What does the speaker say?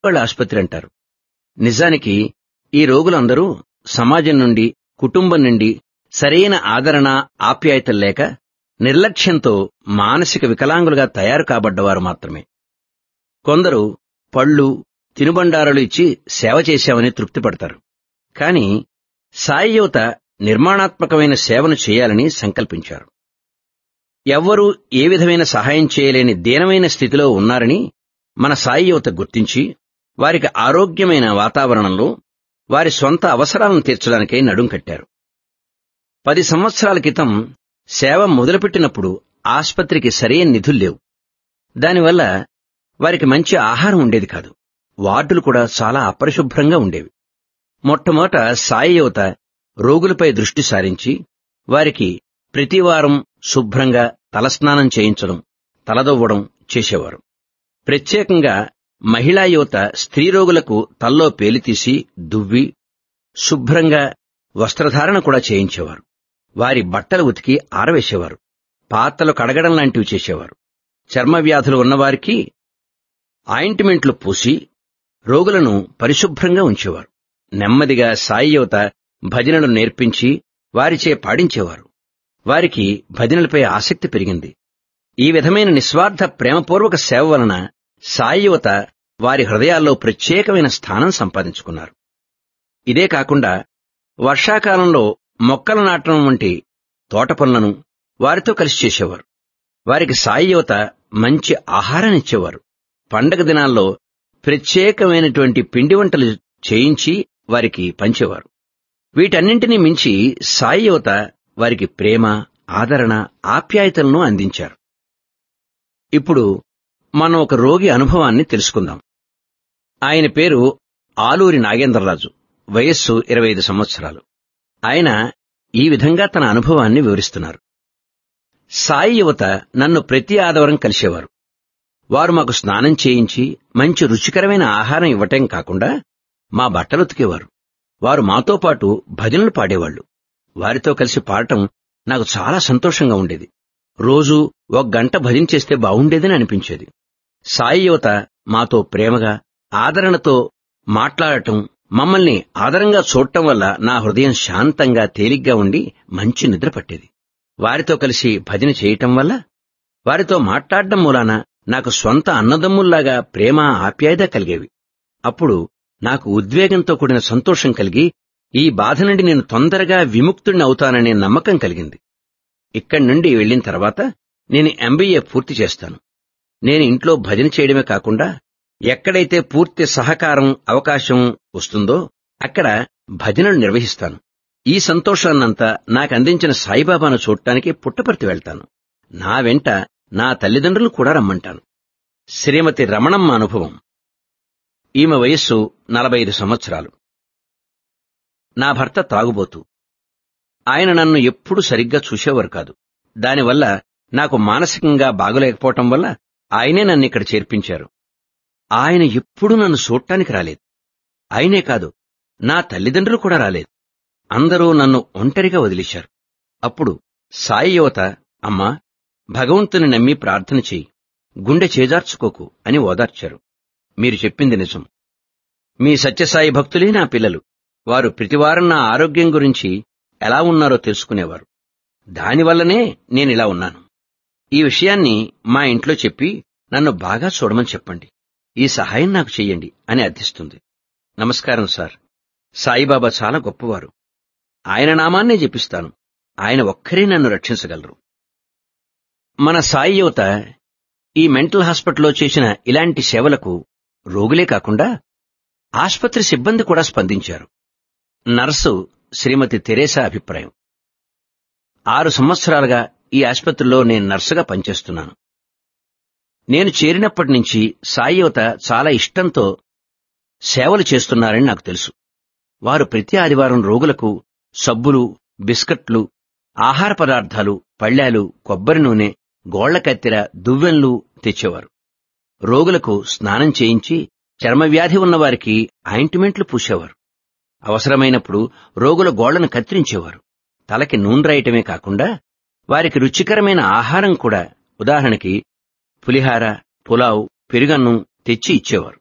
వాళ్ళ ఆసుపత్రి అంటారు నిజానికి ఈ రోగులందరూ సమాజం నుండి కుటుంబం నుండి సరైన ఆదరణ ఆప్యాయతలు లేక నిర్లక్ష్యంతో మానసిక వికలాంగులుగా తయారు కాబడ్డవారు మాత్రమే కొందరు పళ్ళు తినుబండారాలు ఇచ్చి సేవ చేశామని తృప్తిపడతారు కాని సాయి యువత నిర్మాణాత్మకమైన సేవను చేయాలని సంకల్పించారు ఎవ్వరూ ఏ విధమైన సహాయం చేయలేని దీనమైన స్థితిలో ఉన్నారని మన సాయి యువత గుర్తించి వారికి ఆరోగ్యమైన వాతావరణంలో వారి సొంత అవసరాలను తీర్చడానికై నడుం కట్టారు పది సంవత్సరాల క్రితం సేవ మొదలుపెట్టినప్పుడు ఆస్పత్రికి సరైన నిధులు లేవు దానివల్ల వారికి మంచి ఆహారం ఉండేది కాదు వార్డులు కూడా చాలా అపరిశుభ్రంగా ఉండేవి మొట్టమొదట సాయి యువత రోగులపై దృష్టి సారించి వారికి ప్రతివారం శుభ్రంగా తలస్నానం చేయించడం తలదవ్వడం చేసేవారు ప్రత్యేకంగా మహిళా యువత స్త్రీ రోగులకు తల్లో పేలితీసి దువ్వి శుభ్రంగా వస్త్రధారణ కూడా చేయించేవారు వారి బట్టలు ఉతికి ఆరవేసేవారు పాత్రలు కడగడం లాంటివి చేసేవారు చర్మ వ్యాధులు ఉన్నవారికి ఆయింట్మెంట్లు పూసి రోగులను పరిశుభ్రంగా ఉంచేవారు నెమ్మదిగా సాయి యువత భజనలు నేర్పించి వారిచే పాడించేవారు వారికి భజనలపై ఆసక్తి పెరిగింది ఈ విధమైన నిస్వార్థ ప్రేమపూర్వక సేవ వలన సాయి యువత వారి హృదయాల్లో ప్రత్యేకమైన స్థానం సంపాదించుకున్నారు ఇదే కాకుండా వర్షాకాలంలో మొక్కలు నాటడం వంటి తోట పనులను వారితో కలిసి చేసేవారు వారికి సాయి యువత మంచి ఆహారాన్నిచ్చేవారు పండగ దినాల్లో ప్రత్యేకమైనటువంటి పిండి వంటలు చేయించి వారికి పంచేవారు వీటన్నింటినీ మించి సాయి యువత వారికి ప్రేమ ఆదరణ ఆప్యాయతలను అందించారు ఇప్పుడు మనం ఒక రోగి అనుభవాన్ని తెలుసుకుందాం ఆయన పేరు ఆలూరి నాగేంద్రరాజు వయస్సు ఇరవై ఐదు సంవత్సరాలు ఆయన ఈ విధంగా తన అనుభవాన్ని వివరిస్తున్నారు సాయి యువత నన్ను ప్రతి ఆదివారం కలిసేవారు వారు మాకు స్నానం చేయించి మంచి రుచికరమైన ఆహారం ఇవ్వటం కాకుండా మా బట్టలు ఉతికేవారు వారు మాతో పాటు భజనలు పాడేవాళ్లు వారితో కలిసి పాడటం నాకు చాలా సంతోషంగా ఉండేది రోజూ ఒక గంట భజన చేస్తే బావుండేదని అనిపించేది సాయి యువత మాతో ప్రేమగా ఆదరణతో మాట్లాడటం మమ్మల్ని ఆదరంగా చూడటం వల్ల నా హృదయం శాంతంగా తేలిగ్గా ఉండి మంచి నిద్ర పట్టేది వారితో కలిసి భజన చేయటం వల్ల వారితో మాట్లాడడం మూలాన నాకు స్వంత అన్నదమ్ముల్లాగా ప్రేమ ఆప్యాయత కలిగేవి అప్పుడు నాకు ఉద్వేగంతో కూడిన సంతోషం కలిగి ఈ బాధ నుండి నేను తొందరగా విముక్తుడిని అవుతాననే నమ్మకం కలిగింది ఇక్కడి నుండి వెళ్లిన తర్వాత నేను ఎంబీఏ పూర్తి చేస్తాను నేను ఇంట్లో భజన చేయడమే కాకుండా ఎక్కడైతే పూర్తి సహకారం అవకాశం వస్తుందో అక్కడ భజనలు నిర్వహిస్తాను ఈ సంతోషాన్నంతా నాకు అందించిన సాయిబాబాను చూడటానికి పుట్టపర్తి వెళ్తాను నా వెంట నా తల్లిదండ్రులు కూడా రమ్మంటాను శ్రీమతి రమణమ్మ అనుభవం ఈమె వయస్సు నలభై ఐదు సంవత్సరాలు నా భర్త తాగుబోతు ఆయన నన్ను ఎప్పుడూ సరిగ్గా చూసేవారు కాదు దానివల్ల నాకు మానసికంగా బాగలేకపోవటం వల్ల ఆయనే నన్ను ఇక్కడ చేర్పించారు ఆయన ఎప్పుడూ నన్ను చూడటానికి రాలేదు ఆయనే కాదు నా తల్లిదండ్రులు కూడా రాలేదు అందరూ నన్ను ఒంటరిగా వదిలేశారు అప్పుడు సాయి యువత అమ్మా భగవంతుని నమ్మి ప్రార్థన చెయ్యి గుండె చేజార్చుకోకు అని ఓదార్చారు మీరు చెప్పింది నిజం మీ సత్యసాయి భక్తులే నా పిల్లలు వారు ప్రతివారం నా ఆరోగ్యం గురించి ఎలా ఉన్నారో తెలుసుకునేవారు దానివల్లనే నేనిలా ఉన్నాను ఈ విషయాన్ని మా ఇంట్లో చెప్పి నన్ను బాగా చూడమని చెప్పండి ఈ సహాయం నాకు చెయ్యండి అని అర్థిస్తుంది నమస్కారం సార్ సాయిబాబా చాలా గొప్పవారు ఆయన నామాన్నే జపిస్తాను ఆయన ఒక్కరే నన్ను రక్షించగలరు మన సాయి యువత ఈ మెంటల్ హాస్పిటల్లో చేసిన ఇలాంటి సేవలకు రోగులే కాకుండా ఆస్పత్రి సిబ్బంది కూడా స్పందించారు నర్సు శ్రీమతి తెరేసా అభిప్రాయం ఆరు సంవత్సరాలుగా ఈ ఆస్పత్రిలో నేను నర్సుగా పనిచేస్తున్నాను నేను చేరినప్పటి నుంచి సాయి యువత చాలా ఇష్టంతో సేవలు చేస్తున్నారని నాకు తెలుసు వారు ప్రతి ఆదివారం రోగులకు సబ్బులు బిస్కట్లు ఆహార పదార్థాలు పళ్ళ్యాలు కొబ్బరి నూనె గోళ్ల కత్తెర దువ్వెన్లు తెచ్చేవారు రోగులకు స్నానం చేయించి చర్మవ్యాధి ఉన్నవారికి ఆయింట్మెంట్లు పూసేవారు అవసరమైనప్పుడు రోగుల గోళ్లను కత్తిరించేవారు తలకి నూనె రాయటమే కాకుండా వారికి రుచికరమైన ఆహారం కూడా ఉదాహరణకి పులిహార పులావ్ పెరుగన్నం తెచ్చి ఇచ్చేవారు